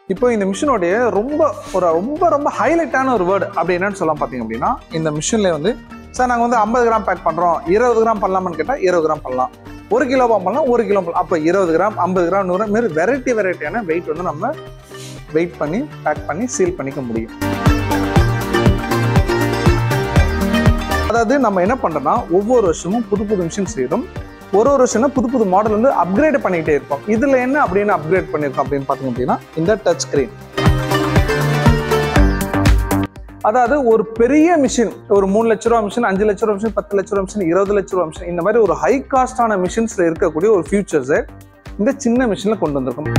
இப்போ இந்த மிஷினோடைய ரொம்ப ஒரு ரொம்ப ரொம்ப ஹைலைட்டான ஒரு வேர்டு அப்படி என்னன்னு சொல்லலாம் பார்த்தீங்க அப்படின்னா இந்த மிஷினில் வந்து சார் நாங்கள் வந்து ஐம்பது கிராம் பேக் பண்ணுறோம் இருபது கிராம் பண்ணலாமான்னு கேட்டால் இருபது கிராம் பண்ணலாம் ஒரு கிலோ பண்ணலாம் ஒரு கிலோ பண்ணலாம் அப்போ இருபது கிராம் ஐம்பது கிராம் நூறு மாரி வெரைட்டி வெரைட்டியான வெயிட் வந்து நம்ம வெயிட் பண்ணி பேக் பண்ணி சீல் பண்ணிக்க முடியும் அதாவது நம்ம என்ன பண்றோம்னா ஒவ்வொரு வருஷமும் புது புது மிஷின் செய்யறோம் ஒரு ஒரு வருஷம் புது புது மாடல் வந்து அப்கிரேட் பண்ணிக்கிட்டே இருப்போம் இதுல என்ன அப்படின்னு அப்கிரேட் பண்ணிருக்கோம் அப்படின்னு பார்த்தோம் அப்படின்னா இந்த டச் ஸ்கிரீன் அதாவது ஒரு பெரிய மிஷின் ஒரு மூணு லட்ச ரூபா மிஷின் அஞ்சு லட்ச ரூபா மிஷின் பத்து லட்ச ரூபா மிஷின் இருபது லட்ச ரூபா மிஷின் இந்த மாதிரி ஒரு ஹை காஸ்டான மிஷின்ஸ்ல இருக்கக்கூடிய ஒரு ஃபியூச்சர்ஸை இந்த சின்ன மிஷின்ல கொண்டு வந்திருக்கோம்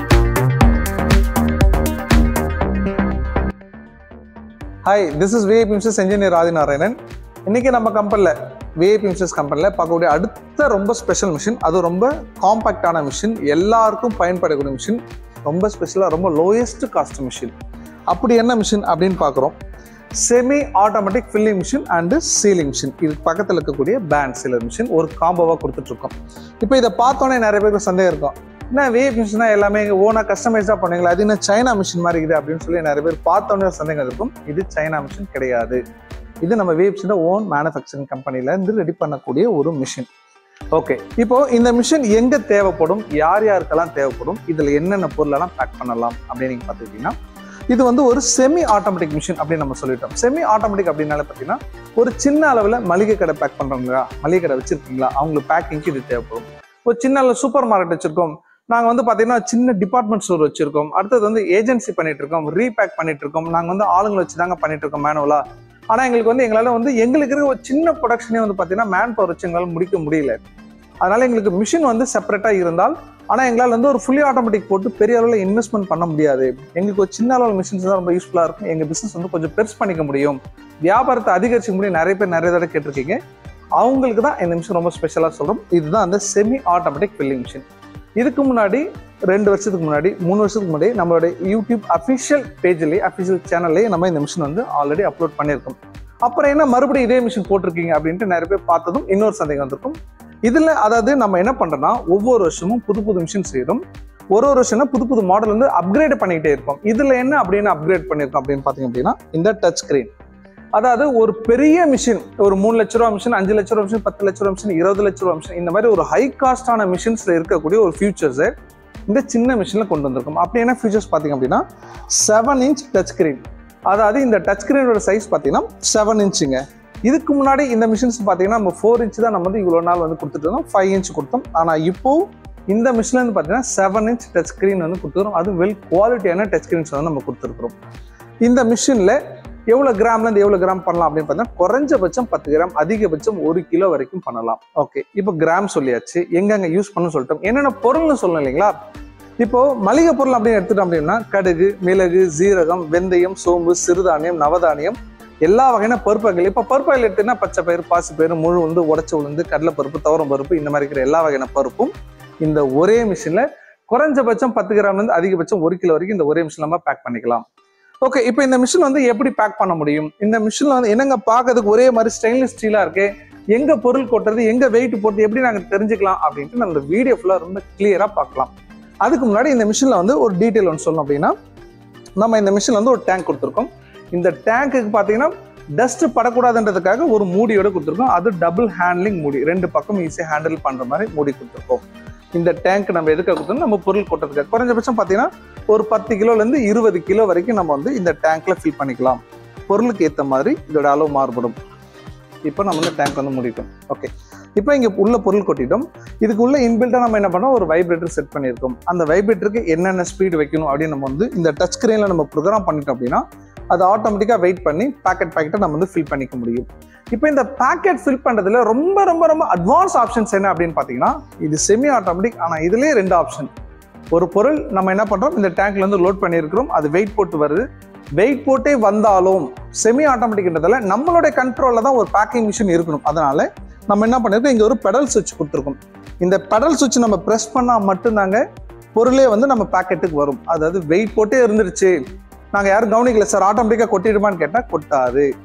hi this is VIP Mrs engineer Adinarayanan இன்னைக்கு நம்ம கம்பெனியில் விஐபி மிஷஸ் கம்பெனியில் பார்க்கக்கூடிய அடுத்த ரொம்ப ஸ்பெஷல் மிஷின் அது ரொம்ப காம்பாக்டான மிஷின் எல்லாருக்கும் பயன்படக்கூடிய மிஷின் ரொம்ப ஸ்பெஷலாக ரொம்ப லோயஸ்ட் காஸ்ட் மிஷின் அப்படி என்ன மிஷின் அப்படின்னு பார்க்குறோம் semi automatic filling machine and sealing machine இது பக்கத்தில் இருக்கக்கூடிய பேண்ட் சீலர் மிஷின் ஒரு காம்போவாக கொடுத்துட்ருக்கோம் இப்போ இதை பார்த்தோன்னே நிறைய பேருக்கு சந்தேகம் இருக்கும் என்ன வேவ் மிஷினா எல்லாமே ஓனாக கஸ்டமைஸாக பண்ணுவீங்களா அது என்ன சைனா மிஷின் மாதிரி இருக்குது அப்படின்னு சொல்லி நிறைய பேர் பார்த்தோன்னே ஒரு சந்தேகம் இருக்கும் இது சைனா மிஷின் கிடையாது இது நம்ம வேவ் மிஷின் ஓன் மேனுஃபேக்சரிங் கம்பெனில இருந்து ரெடி பண்ணக்கூடிய ஒரு மிஷின் ஓகே இப்போ இந்த மிஷின் எங்க தேவைப்படும் யார் யாருக்கெல்லாம் தேவைப்படும் இதுல என்னென்ன பொருளெல்லாம் பேக் பண்ணலாம் அப்படின்னு நீங்க பார்த்துக்கிட்டீங்கன்னா இது வந்து ஒரு செமி ஆட்டோமேட்டிக் மிஷின் அப்படின்னு நம்ம சொல்லிட்டோம் செமி ஆட்டோமேட்டிக் அப்படின்னால பார்த்தீங்கன்னா ஒரு சின்ன அளவில் மளிகை கடை பேக் பண்றவங்களா மளிகை கடை வச்சிருக்கீங்களா அவங்களுக்கு பேக்கிங்க்கு இது தேவைப்படும் ஒரு சின்ன அளவு சூப்பர் மார்க்கெட் வச்சிருக்கோம் நாங்கள் வந்து பார்த்தீங்கன்னா சின்ன டிபார்ட்மெண்ட் ஸ்டோர் வச்சிருக்கோம் அடுத்தது வந்து ஏஜென்சி பண்ணிட்டு இருக்கோம் ரீபேக் பண்ணிட்டு இருக்கோம் நாங்கள் வந்து ஆளுங்களை வச்சு தாங்க பண்ணிட்டு இருக்கோம் மேனுவலா ஆனால் எங்களுக்கு வந்து எங்களால் வந்து எங்களுக்கு இருக்க ஒரு சின்ன ப்ரொடக்ஷனே வந்து பார்த்தீங்கன்னா மேன் பவர் வச்சு எங்களால் முடிக்க முடியல அதனால எங்களுக்கு மிஷின் வந்து செப்பரேட்டாக இருந்தால் ஆனால் எங்களால் வந்து ஒரு ஃபுல்லி ஆட்டோமேட்டிக் போட்டு பெரிய அளவில் இன்வெஸ்ட்மெண்ட் பண்ண முடியாது எங்களுக்கு ஒரு சின்ன அளவில் மிஷின்ஸ் தான் ரொம்ப யூஸ்ஃபுல்லாக இருக்கும் எங்கள் பிஸ்னஸ் வந்து கொஞ்சம் பெருசு பண்ணிக்க முடியும் வியாபாரத்தை அதிகரிக்க முடியும் நிறைய பேர் நிறைய தடவை கேட்டிருக்கீங்க அவங்களுக்கு தான் இந்த மிஷின் ரொம்ப ஸ்பெஷலாக சொல்கிறோம் இதுதான் அந்த செமி ஆட்டோமேட்டிக் ஃபில்லிங் மிஷின் இதுக்கு முன்னாடி ரெண்டு வருஷத்துக்கு முன்னாடி மூணு வருஷத்துக்கு முன்னாடி நம்மளோட யூடியூப் அஃபிஷியல் பேஜ்லேயே அஃபிஷியல் சேனல்லேயே நம்ம இந்த மிஷின் வந்து ஆல்ரெடி அப்லோட் பண்ணியிருக்கோம் அப்புறம் என்ன மறுபடியும் இதே மிஷின் போட்டிருக்கீங்க அப்படின்ட்டு நிறைய பேர் பார்த்ததும் இன்னொரு சந்தேகம் வந்திருக்கும் இதில் அதாவது நம்ம என்ன பண்ணுறோம்னா ஒவ்வொரு வருஷமும் புது புது மிஷின் செய்கிறோம் ஒரு ஒரு வருஷம் புது புது மாடல் வந்து அப்கிரேட் பண்ணிக்கிட்டே இருப்போம் இதில் என்ன அப்படின்னு அப்கிரேட் பண்ணியிருக்கோம் அப்படின்னு பார்த்தீங்க அப்படின்னா இந்த டச் ஸ்க்ரீன் அதாவது ஒரு பெரிய மிஷின் ஒரு மூணு லட்ச ரூபா மிஷின் அஞ்சு லட்ச ரூபா மிஷின் பத்து லட்ச ரூபா மிஷின் இருபது லட்ச ரூபா மிஷின் இந்த மாதிரி ஒரு ஹை காஸ்டான மிஷின்ஸ்ல இருக்கக்கூடிய ஒரு ஃபியூச்சர்ஸை இந்த சின்ன மிஷினில் கொண்டு வந்திருக்கும் அப்படி என்ன ஃபியூச்சர்ஸ் பார்த்தீங்க அப்படின்னா செவன் இன்ச் டச் ஸ்க்ரீன் அதாவது இந்த டச் ஸ்க்ரீனோட சைஸ் பார்த்தீங்கன்னா செவன் இன்ச்சுங்க இதுக்கு முன்னாடி இந்த மிஷின்ஸ் பார்த்தீங்கன்னா நம்ம ஃபோர் இன்ச் தான் நம்ம வந்து இவ்வளோ நாள் வந்து கொடுத்துட்டு இருந்தோம் ஃபைவ் இன்ச் கொடுத்தோம் ஆனால் இப்போ இந்த மிஷினில் வந்து பார்த்தீங்கன்னா செவன் இன்ச் டச் ஸ்க்ரீன் வந்து கொடுத்துருக்கோம் அது வெல் குவாலிட்டியான டச் ஸ்க்ரீன்ஸ் வந்து நம்ம கொடுத்துருக்குறோம் இந்த மிஷினில் எவ்வளோ கிராம்லேருந்து எவ்வளோ கிராம் பண்ணலாம் அப்படின்னு பார்த்தீங்கன்னா குறைஞ்சபட்சம் பத்து கிராம் அதிகபட்சம் ஒரு கிலோ வரைக்கும் பண்ணலாம் ஓகே இப்போ கிராம் சொல்லியாச்சு எங்கெங்க யூஸ் பண்ண சொல்லிட்டோம் என்னென்ன பொருள்னு சொல்லணும் இல்லைங்களா இப்போ மளிகை பொருள் அப்படின்னு எடுத்துட்டோம் அப்படின்னா கடுகு மிளகு ஜீரகம் வெந்தயம் சோம்பு சிறுதானியம் நவதானியம் எல்லா வகையான பருப்பு வகைகள் இப்போ பருப்பு வகைகள் எடுத்தீங்கன்னா பச்சை பயிறு பாசி பயிறு முழு உளுந்து உடச்ச உளுந்து கடலை பருப்பு துவரம் பருப்பு இந்த மாதிரி இருக்கிற எல்லா வகையான பருப்பும் இந்த ஒரே மிஷினில் குறைஞ்சபட்சம் பத்து கிராம்லேருந்து அதிகபட்சம் ஒரு கிலோ வரைக்கும் இந்த ஒரே மிஷின் நம்ம பேக் பண்ணிக்கலாம் ஓகே இப்போ இந்த மிஷின் வந்து எப்படி பேக் பண்ண முடியும் இந்த மிஷின்ல வந்து என்னங்க பார்க்கறதுக்கு ஒரே மாதிரி ஸ்டெயின்லெஸ் ஸ்டீலா இருக்கு எங்க பொருள் கொட்டுறது எங்க வெயிட் போட்டு எப்படி நாங்க தெரிஞ்சுக்கலாம் அப்படின்ட்டு நம்ம இந்த வீடியோ ஃபுல்லா ரொம்ப கிளியரா பார்க்கலாம் அதுக்கு முன்னாடி இந்த மிஷின்ல வந்து ஒரு டீட்டெயில் ஒன்று சொல்லணும் அப்படின்னா நம்ம இந்த மிஷின்ல வந்து ஒரு டேங்க் கொடுத்துருக்கோம் இந்த டேங்க்குக்கு பார்த்தீங்கன்னா டஸ்ட் படக்கூடாதுன்றதுக்காக ஒரு மூடியோட கொடுத்துருக்கோம் அது டபுள் ஹேண்ட்லிங் மூடி ரெண்டு பக்கம் ஈஸியாக ஹேண்டில் பண்ற மாதிரி மூடி கொடுத்துருக்கோம் இந்த டேங்க் நம்ம எதுக்காக கொடுத்தோம் நம்ம பொருள் கொட்டுறதுக்காக குறைஞ்சபட்சம் பார்த்தீங்கன்னா ஒரு பத்து கிலோலேருந்து இருபது கிலோ வரைக்கும் நம்ம வந்து இந்த டேங்க்ல ஃபில் பண்ணிக்கலாம் பொருளுக்கு ஏற்ற மாதிரி இதோட அளவு மாறுபடும் இப்போ நம்ம இந்த டேங்க் வந்து முடிக்கும் ஓகே இப்போ இங்கே உள்ள பொருள் கொட்டிட்டோம் இதுக்கு உள்ள இன்பில்ட்டாக நம்ம என்ன பண்ணோம் ஒரு வைப்ரேட்டர் செட் பண்ணியிருக்கோம் அந்த வைப்ரேட்டருக்கு என்னென்ன ஸ்பீடு வைக்கணும் அப்படின்னு நம்ம வந்து இந்த டச் ஸ்க்ரீனில் நம்ம ப்ரோக்ராம் பண்ணிட்டோம் அப்படின்னா அது ஆட்டோமேட்டிக்காக வெயிட் பண்ணி பேக்கெட் பேக்கெட்டை நம்ம வந்து ஃபில் பண்ணிக்க முடியும் இப்போ இந்த பேக்கெட் ஃபில் பண்ணுறதுல ரொம்ப ரொம்ப ரொம்ப அட்வான்ஸ் ஆப்ஷன்ஸ் என்ன அப்படின்னு பார்த்தீங்கன்னா இது செமி ஆட்டோமேட்டிக் ஆனால் இதுலேயே ரெண்டு ஆப்ஷன் ஒரு பொருள் நம்ம என்ன பண்ணுறோம் இந்த டேங்க்ல இருந்து லோட் பண்ணியிருக்கிறோம் அது வெயிட் போட்டு வருது வெயிட் போட்டே வந்தாலும் செமி ஆட்டோமேட்டிக்ன்றதால நம்மளுடைய கண்ட்ரோலில் தான் ஒரு பேக்கிங் மிஷின் இருக்கணும் அதனால நம்ம என்ன பண்ணிருக்கோம் இங்கே ஒரு பெடல் சுவிட்ச் கொடுத்துருக்கோம் இந்த பெடல் சுவிட்ச் நம்ம ப்ரெஸ் பண்ணால் மட்டும்தாங்க பொருளே வந்து நம்ம பேக்கெட்டுக்கு வரும் அதாவது வெயிட் போட்டே இருந்துருச்சு நாங்கள் யாரும் கவனிக்கல சார் ஆட்டோமேட்டிக்காக கொட்டிடுமான்னு கேட்டால் கொட்டாது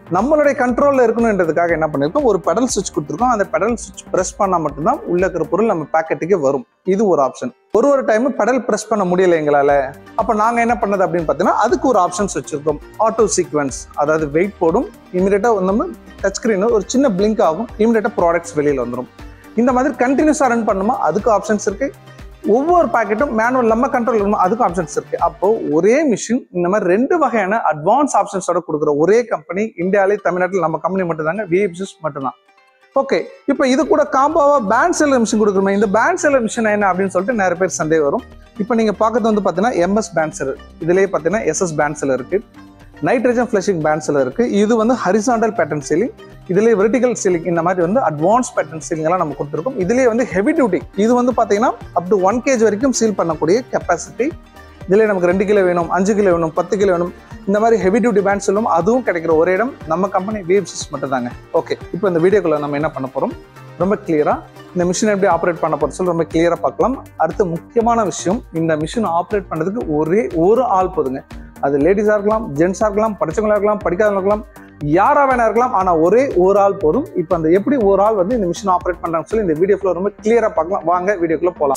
நம்மளுடைய கண்ட்ரோல்ல இருக்கணுன்றதுக்காக என்ன பண்ணிருக்கோம் ஒரு பெடல் சுவிட்ச் கொடுத்துருக்கோம் அந்த பெடல் சுவிட்ச் பிரஸ் பண்ணா மட்டும்தான் உள்ள இருக்கிற பொருள் நம்ம பாக்கெட்டுக்கு வரும் இது ஒரு ஆப்ஷன் ஒரு ஒரு டைம் பெடல் பிரஸ் பண்ண முடியல எங்களால அப்ப நாங்க என்ன பண்ணது அப்படின்னு பார்த்தீங்கன்னா அதுக்கு ஒரு ஆப்ஷன்ஸ் வச்சிருக்கோம் ஆட்டோ சீக்வன்ஸ் அதாவது வெயிட் போடும் இமீடியட்டா நம்ம டச் ஸ்கிரீன் ஒரு சின்ன பிளிங்க் ஆகும் இமீடியட்டா ப்ராடக்ட்ஸ் வெளியில வந்துடும் இந்த மாதிரி கண்டினியூஸா ரன் பண்ணுமா அதுக்கு ஆப்ஷன்ஸ் இருக்கு ஒவ்வொரு பாக்கெட்டும் மேனுவல் நம்ம கண்ட்ரோல் இருக்கணும் அதுக்கும் ஆப்ஷன்ஸ் இருக்கு அப்போ ஒரே மிஷின் இந்த மாதிரி ரெண்டு வகையான அட்வான்ஸ் ஆப்ஷன்ஸோட கொடுக்குற ஒரே கம்பெனி இந்தியாவிலே தமிழ்நாட்டில் நம்ம கம்பெனி மட்டும்தாங்க விஎப்சிஸ் மட்டும்தான் ஓகே இப்போ இது கூட காம்போவா பேண்ட் செல்லர் மிஷின் கொடுக்குறோமே இந்த பேண்ட் செல்லர் மிஷின் என்ன அப்படின்னு சொல்லிட்டு நிறைய பேர் சந்தேகம் வரும் இப்போ நீங்க பார்க்கறது வந்து பார்த்தீங்கன்னா எம்எஸ் பேண்ட் செல்லர் இதுலேயே பார்த்தீங்கன்னா எஸ்எஸ் பேண்ட் செல்லர் இருக்கு நைட்ரஜன் ஃபிளஷிங் பேண்ட் செல்லர் இருக்கு இது வந்து ஹரிசாண்டல் பேட்டர்ன் சீலிங் இதுலேயே வெர்டிகல் சீலிங் இந்த மாதிரி வந்து அட்வான்ஸ் பேட்டர்ன் சீலிங் எல்லாம் நம்ம கொடுத்துருக்கோம் இதுலேயே வந்து ஹெவி டியூட்டி இது வந்து பார்த்தீங்கன்னா அப் டு ஒன் கேஜ் வரைக்கும் சீல் பண்ணக்கூடிய கெப்பாசிட்டி இதுலேயே நமக்கு ரெண்டு கிலோ வேணும் அஞ்சு கிலோ வேணும் பத்து கிலோ வேணும் இந்த மாதிரி ஹெவி டியூட்டி பேண்ட் சொல்லும் அதுவும் கிடைக்கிற ஒரே இடம் நம்ம கம்பெனி வேவ்ஸஸ் மட்டும் தாங்க ஓகே இப்போ இந்த வீடியோக்குள்ள நம்ம என்ன பண்ண போறோம் ரொம்ப கிளியரா இந்த மிஷின் எப்படி ஆப்ரேட் பண்ண போறது சொல்லி ரொம்ப கிளியரா பார்க்கலாம் அடுத்து முக்கியமான விஷயம் இந்த மிஷின் ஆப்ரேட் பண்றதுக்கு ஒரே ஒரு ஆள் போதுங்க அது லேடிஸா இருக்கலாம் ஜென்ஸா இருக்கலாம் படிச்சவங்களா இருக்கலாம் படிக்காதவங்களா இருக்கலாம் யாரா வேணா இருக்கலாம் ஆனா ஒரே ஒரு ஆள் போதும் இப்போ அந்த எப்படி ஒரு ஆள் வந்து இந்த மிஷின் ஆப்ரேட் பண்றாங்கன்னு சொல்லி இந்த வீடியோக்குள்ள ரொம்ப கிளியரா பார்க்கலாம் வாங்க வீடியோக்குள்ள போலாம்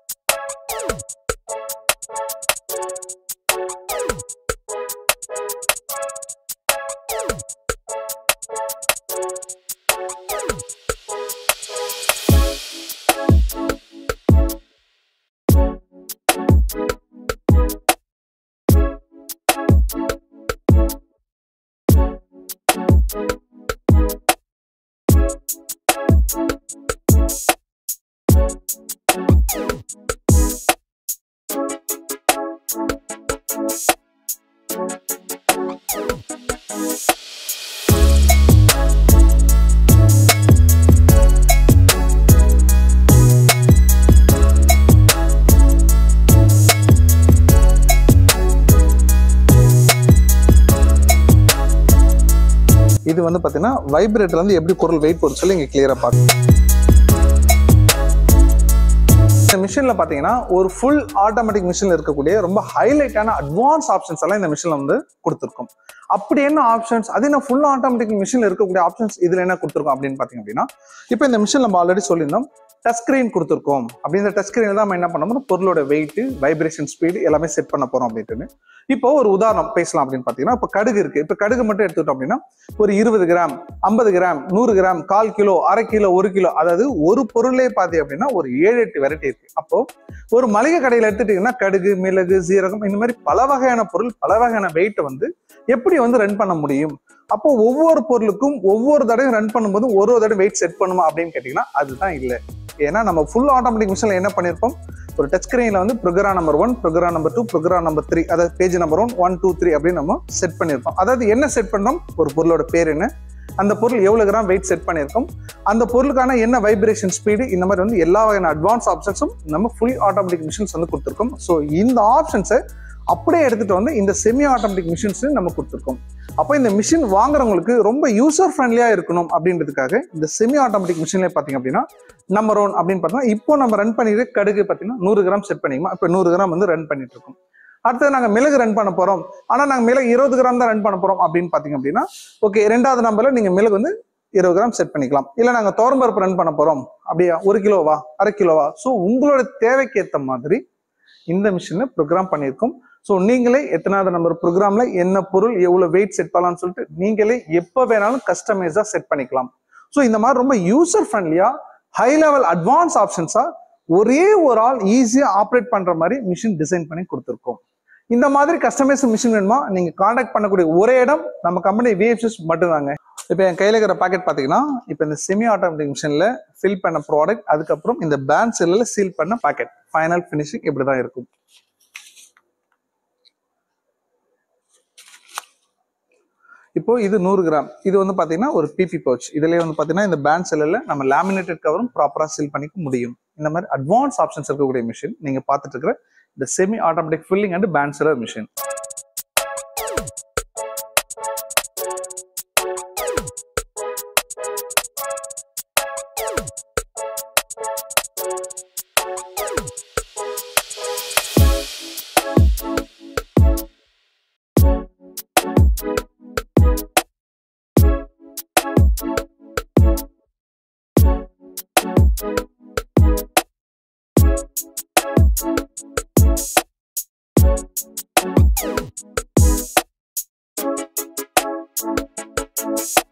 இது வந்து பார்த்தீங்கன்னா வைப்ரேட்டர்ல இருந்து எப்படி பொருள் வெயிட் போட சொல்லி இங்கே கிளியராக பார்க்கலாம் இந்த மிஷினில் பார்த்தீங்கன்னா ஒரு ஃபுல் ஆட்டோமேட்டிக் மிஷினில் இருக்கக்கூடிய ரொம்ப ஹைலைட்டான அட்வான்ஸ் ஆப்ஷன்ஸ் எல்லாம் இந்த மிஷினில் வந்து கொடுத்துருக்கோம் அப்படி என்ன ஆப்ஷன்ஸ் அது என்ன ஃபுல் ஆட்டோமேட்டிக் மிஷினில் இருக்கக்கூடிய ஆப்ஷன்ஸ் இதில் என்ன கொடுத்துருக்கோம் அப்படின்னு பார்த்தீங்க அப்படின்னா இப்போ இந்த மிஷின் நம்ம ஆல்ரெடி சொல்லியிருந்தோம் டச் ஸ்கிரீன் கொடுத்துருக்கோம் அப்படின்ற டச் ஸ்கிரீனில் தான் நம்ம என்ன பண்ண போறோம் பொருளோட வெயிட் வைப்ரேஷன் ஸ்பீடு எல்லாமே செட் பண்ண போறோம் அப்படின்ட்டு இப்போ ஒரு உதாரணம் பேசலாம் அப்படின்னு பார்த்தீங்கன்னா இப்போ கடுகு இருக்கு இப்போ கடுகு மட்டும் எடுத்துக்கிட்டோம் அப்படின்னா ஒரு இருபது கிராம் ஐம்பது கிராம் நூறு கிராம் கால் கிலோ அரை கிலோ ஒரு கிலோ அதாவது ஒரு பொருளே பார்த்தி அப்படின்னா ஒரு ஏழு எட்டு வெரைட்டி இருக்கு அப்போ ஒரு மளிகை கடையில் எடுத்துட்டீங்கன்னா கடுகு மிளகு சீரகம் இந்த மாதிரி பல வகையான பொருள் பல வகையான வெயிட்டை வந்து எப்படி வந்து ரன் பண்ண முடியும் அப்போ ஒவ்வொரு பொருளுக்கும் ஒவ்வொரு தடவையும் ரன் பண்ணும்போது ஒரு ஒரு தடவை வெயிட் செட் பண்ணுமா அப்படின்னு கேட்டீங்கன்னா அதுதான் இல்லை ஏன்னா நம்ம ஃபுல் ஆட்டோமேட்டிக் மிஷினில் என்ன பண்ணியிருப்போம் ஒரு டச் ஸ்கிரீனில் வந்து program number one program number two program number three அதாவது page number one one two three அப்படின்னு நம்ம செட் பண்ணியிருப்போம் அதாவது என்ன செட் பண்ணோம் ஒரு பொருளோட பேர் என்ன அந்த பொருள் எவ்வளோ கிராம் வெயிட் செட் பண்ணியிருக்கோம் அந்த பொருளுக்கான என்ன வைப்ரேஷன் ஸ்பீடு இந்த மாதிரி வந்து எல்லா வகையான அட்வான்ஸ் ஆப்ஷன்ஸும் நம்ம ஃபுல் ஆட்டோமேட்டிக் மிஷின்ஸ் வந்து கொடுத்துருக்கோம் ஸோ இந்த ஆப்ஷன்ஸை அப்படியே எடுத்துட்டு வந்து இந்த செமி ஆட்டோமேட்டிக் மிஷின்ஸ் நம்ம கொடுத்துருக்கோம் அப்போ இந்த மிஷின் வாங்குறவங்களுக்கு ரொம்ப யூசர் ஃப்ரெண்ட்லியா இருக்கணும் அப்படின்றதுக்காக இந்த செமி ஆட்டோமேட்டிக் மிஷின்ல பாத்தீங்க அப்படின்னா நம்பர் ஒன் அப்படின்னு பார்த்தோம்னா இப்போ நம்ம ரன் பண்ணிட்டு கடுகு பார்த்தீங்கன்னா நூறு கிராம் செட் பண்ணிக்கமா இப்போ நூறு கிராம் வந்து ரன் பண்ணிட்டு இருக்கோம் அடுத்தது நாங்கள் மிளகு ரன் பண்ண போறோம் ஆனா நாங்கள் மிளகு இருபது கிராம் தான் ரன் பண்ண போறோம் அப்படின்னு பாத்தீங்க அப்படின்னா ஓகே ரெண்டாவது நம்பர்ல நீங்க மிளகு வந்து இருபது கிராம் செட் பண்ணிக்கலாம் இல்லை நாங்கள் தோரம்பருப்பு ரன் பண்ண போறோம் அப்படியா ஒரு கிலோவா அரை கிலோவா ஸோ உங்களோட தேவைக்கு ஏற்ற மாதிரி இந்த மிஷினை ப்ரோக்ராம் பண்ணியிருக்கோம் ஸோ நீங்களே எத்தனாவது நம்பர் ப்ரோக்ராம்ல என்ன பொருள் எவ்வளவு வெயிட் செட் பண்ணலாம்னு சொல்லிட்டு நீங்களே எப்போ வேணாலும் கஸ்டமைஸா செட் பண்ணிக்கலாம் ஸோ இந்த மாதிரி ரொம்ப யூசர் ஃப்ரெண்ட்லியா ஹை லெவல் அட்வான்ஸ் ஆப்ஷன்ஸா ஒரே ஒரு ஆள் ஈஸியா ஆப்ரேட் பண்ற மாதிரி மிஷின் டிசைன் பண்ணி கொடுத்துருக்கோம் இந்த மாதிரி கஸ்டமைஸ் மிஷின் வேணுமா நீங்க காண்டாக்ட் பண்ணக்கூடிய ஒரே இடம் நம்ம கம்பெனி விஎஃப்எஸ் மட்டும்தாங்க இப்போ என் கையில் இருக்கிற பாக்கெட் பார்த்தீங்கன்னா இப்போ இந்த செமி ஆட்டோமேட்டிக் மிஷினில் ஃபில் பண்ண ப்ராடக்ட் அதுக்கப்புறம் இந்த பேண்ட் செல்லில் சீல் பண்ண பாக்கெட் ஃபைனல் ஃபினிஷிங் இப்படி தான் இருக்கும் இப்போ இது நூறு கிராம் இது வந்து பார்த்தீங்கன்னா ஒரு பிபி பவுச் இதுலேயே வந்து பார்த்தீங்கன்னா இந்த பேண்ட் செல்லில் நம்ம லேமினேட்டட் கவரும் ப்ராப்பராக சீல் பண்ணிக்க முடியும் இந்த மாதிரி அட்வான்ஸ் ஆப்ஷன்ஸ் இருக்கக்கூடிய மிஷின் நீங்கள் பார்த்துட்டு இருக்கிற இந்த semi automatic filling and band sealer machine Thank you.